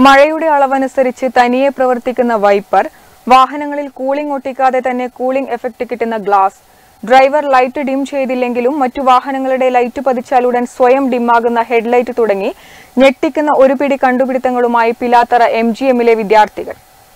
മഴയുടെ അളവനുസരിച്ച് തനിയെ പ്രവർത്തിക്കുന്ന വൈപ്പർ വാഹനങ്ങളിൽ കൂളിംഗ് ഒട്ടിക്കാതെ തന്നെ കൂളിംഗ് എഫക്റ്റ് കിട്ടുന്ന ഗ്ലാസ് ഡ്രൈവർ ലൈറ്റ് ഡിം ചെയ്തില്ലെങ്കിലും മറ്റു വാഹനങ്ങളുടെ ലൈറ്റ് പതിച്ചാലുടൻ സ്വയം ഡിമ്മാകുന്ന ഹെഡ്ലൈറ്റ് തുടങ്ങി ഞെട്ടിക്കുന്ന ഒരു പിടി കണ്ടുപിടുത്തങ്ങളുമായി പിലാത്തറ എം ജി എമ്മിലെ വിദ്യാർത്ഥികൾ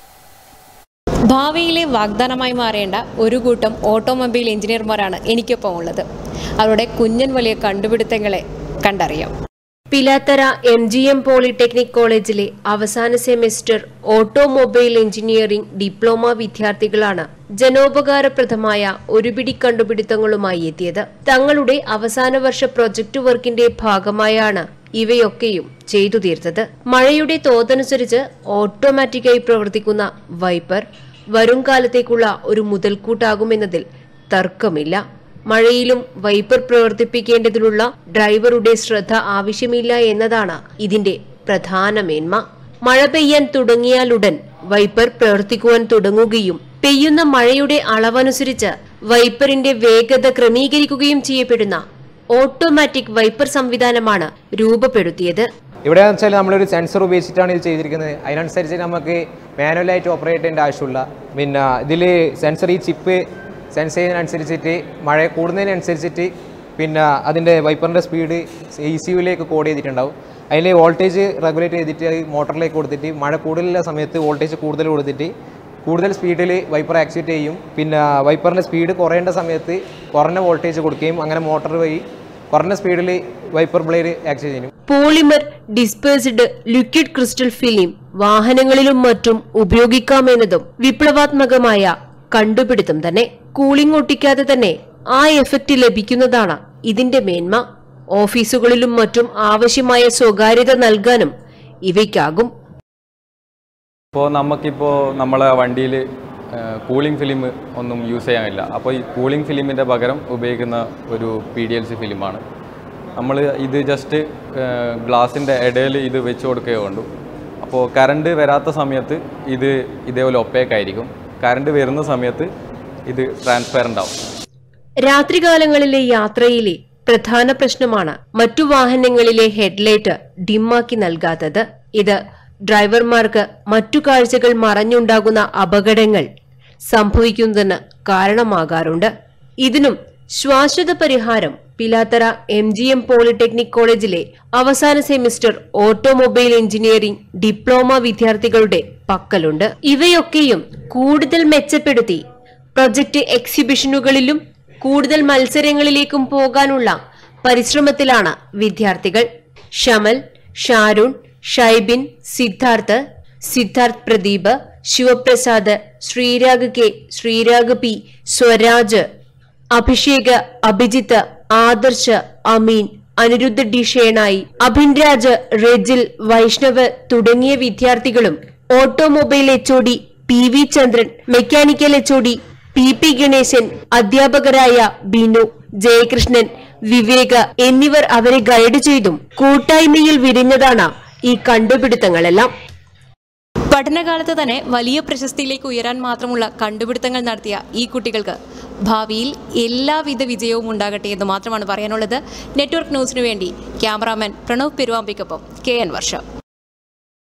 ഭാവിയിലെ വാഗ്ദാനമായി മാറേണ്ട ഒരു കൂട്ടം ഓട്ടോമൊബൈൽ എഞ്ചിനീയർമാരാണ് എനിക്കൊപ്പം ഉള്ളത് അവരുടെ കുഞ്ഞൻ വലിയ കണ്ടുപിടുത്തങ്ങളെ കണ്ടറിയാം Pilathara M G M polytechnic കോളേജിലെ അവസാന സെമിസ്റ്റർ ഓട്ടോമൊബൈൽ എഞ്ചിനീയറിംഗ് ഡിപ്ലോമ വിദ്യാർത്ഥികളാണ് ജനോപകാരപ്രദമായ ഒരു പിടി കണ്ടുപിടുത്തങ്ങളുമായി എത്തിയത് തങ്ങളുടെ അവസാന വർഷ പ്രൊജക്ട് വർക്കിന്റെ ഭാഗമായാണ് ഇവയൊക്കെയും ചെയ്തു തീർത്തത് മഴയുടെ തോതനുസരിച്ച് ഓട്ടോമാറ്റിക്കായി പ്രവർത്തിക്കുന്ന വൈപ്പർ വരും കാലത്തേക്കുള്ള ഒരു മുതൽക്കൂട്ടാകുമെന്നതിൽ തർക്കമില്ല മഴയിലും വൈപ്പർ പ്രവർത്തിപ്പിക്കേണ്ടതിലുള്ള ഡ്രൈവറുടെ ശ്രദ്ധ ആവശ്യമില്ല എന്നതാണ് ഇതിന്റെ പ്രധാന മേന്മ മഴ പെയ്യാൻ തുടങ്ങിയാലുടൻ വൈപ്പർ പ്രവർത്തിക്കുവാൻ തുടങ്ങുകയും പെയ്യുന്ന മഴയുടെ അളവനുസരിച്ച് വൈപ്പറിന്റെ വേഗത ക്രമീകരിക്കുകയും ചെയ്യപ്പെടുന്ന ഓട്ടോമാറ്റിക് വൈപ്പർ സംവിധാനമാണ് രൂപപ്പെടുത്തിയത് ഇവിടെ വെച്ചാൽ നമ്മളൊരു സെൻസർ ഉപയോഗിച്ചിട്ടാണ് ഇത് ചെയ്തിരിക്കുന്നത് അതിനനുസരിച്ച് നമുക്ക് മാനുവലായിട്ട് ഓപ്പറേറ്റ് ചെയ്യേണ്ട ആവശ്യമില്ല പിന്നെ ഇതിൽ സെൻസർ ഈ ചിപ്പ് സെൻസ് ചെയ്യുന്നതിനനുസരിച്ചിട്ട് മഴ കൂടുന്നതിനനുസരിച്ചിട്ട് പിന്നെ അതിൻ്റെ വൈപ്പറിൻ്റെ സ്പീഡ് ഇ സി യുയിലേക്ക് കോഡ് ചെയ്തിട്ടുണ്ടാവും അതിൽ വോൾട്ടേജ് റെഗുലേറ്റ് ചെയ്തിട്ട് അത് മോട്ടറിലേക്ക് കൊടുത്തിട്ട് മഴ കൂടുതലുള്ള സമയത്ത് വോൾട്ടേജ് കൂടുതൽ കൊടുത്തിട്ട് കൂടുതൽ സ്പീഡിൽ വൈപ്പർ ആക്സിവേറ്റ് ചെയ്യും പിന്നെ വൈപ്പറിൻ്റെ സ്പീഡ് കുറയേണ്ട സമയത്ത് കുറഞ്ഞ വോൾട്ടേജ് കൊടുക്കുകയും അങ്ങനെ മോട്ടർ വഴി കുറഞ്ഞ സ്പീഡിൽ വൈപ്പർ ബ്ലേഡ് ആക്സിവേറ്റ് ചെയ്യും polymer dispersed liquid crystal film വാഹനങ്ങളിലും മറ്റും ഉപയോഗിക്കാമെന്നതും വിപ്ലവാത്മകമായ കണ്ടുപിടുത്തം തന്നെ കൂളിംഗ് ഒട്ടിക്കാതെ തന്നെ ആ എഫക്റ്റ് ലഭിക്കുന്നതാണ് ഇതിന്റെ മേന്മ ഓഫീസുകളിലും മറ്റും ആവശ്യമായ സ്വകാര്യത നൽകാനും ഇവയ്ക്കാകും ഇപ്പോൾ നമുക്കിപ്പോൾ നമ്മളെ വണ്ടിയിൽ കൂളിംഗ് ഫിലിം ഒന്നും യൂസ് ചെയ്യാനില്ല അപ്പോൾ ഈ കൂളിംഗ് ഫിലിമിൻ്റെ പകരം ഉപയോഗിക്കുന്ന ഒരു പി ഡി എൽ സി ഫിലിമാണ് നമ്മൾ ഇത് ജസ്റ്റ് ഗ്ലാസിൻ്റെ ഇടയിൽ ഇത് വെച്ച് കൊടുക്കുകയോ ഉള്ളൂ അപ്പോൾ കറണ്ട് വരാത്ത സമയത്ത് ഇത് ഇതേപോലെ ഒപ്പേക്കായിരിക്കും കറണ്ട് വരുന്ന സമയത്ത് ഇത് ട്രാൻസ്പെറൻ്റ് ആവും രാത്രികാലങ്ങളിലെ യാത്രയിലെ പ്രധാന പ്രശ്നമാണ് മറ്റു വാഹനങ്ങളിലെ ഹെഡ്ലൈറ്റ് ഡിമ്മാക്കി നൽകാത്തത് ഇത് ഡ്രൈവർമാർക്ക് മറ്റു കാഴ്ചകൾ മറഞ്ഞുണ്ടാകുന്ന അപകടങ്ങൾ സംഭവിക്കുന്നതിന് കാരണമാകാറുണ്ട് ഇതിനും ശാശ്വത പരിഹാരം Pilathara M G M polytechnic കോളേജിലെ അവസാന സെമിസ്റ്റർ ഓട്ടോമൊബൈൽ എഞ്ചിനീയറിംഗ് ഡിപ്ലോമ വിദ്യാർത്ഥികളുടെ പക്കലുണ്ട് ഇവയൊക്കെയും കൂടുതൽ മെച്ചപ്പെടുത്തി പ്രൊജക്ട് എക്സിബിഷനുകളിലും കൂടുതൽ മത്സരങ്ങളിലേക്കും പോകാനുള്ള പരിശ്രമത്തിലാണ് വിദ്യാർത്ഥികൾ Shamal Sharun Shaibin Siddharth Siddharth Pradeep Sivaprasad Sreerag K Sreerag P Swaraj Abhishek Abhijith Adarsh Ameen Aniruddha D Shenoy Abhinraj Rejil Vaishnav തുടങ്ങിയ വിദ്യാർത്ഥികളും automobile H P V Chandran mechanical H P P Ganesan അധ്യാപകരായ ബിനു ജയകൃഷ്ണൻ വിവേക് എന്നിവർ അവരെ ഗൈഡ് ചെയ്തും കൂട്ടായ്മയിൽ വിരിഞ്ഞതാണ് ഈ കണ്ടുപിടുത്തങ്ങളെല്ലാം പഠനകാലത്ത് തന്നെ വലിയ പ്രശസ്തിയിലേക്ക് ഉയരാൻ മാത്രമുള്ള കണ്ടുപിടുത്തങ്ങൾ നടത്തിയ ഈ കുട്ടികൾക്ക് ഭാവിയിൽ എല്ലാവിധ വിജയവും ഉണ്ടാകട്ടെ എന്ന് മാത്രമാണ് പറയാനുള്ളത് നെറ്റ്വർക്ക് ന്യൂസിനു വേണ്ടി ക്യാമറാമാൻ പ്രണവ് പെരുവാമ്പിക്കൊപ്പം കെ എൻ വർഷ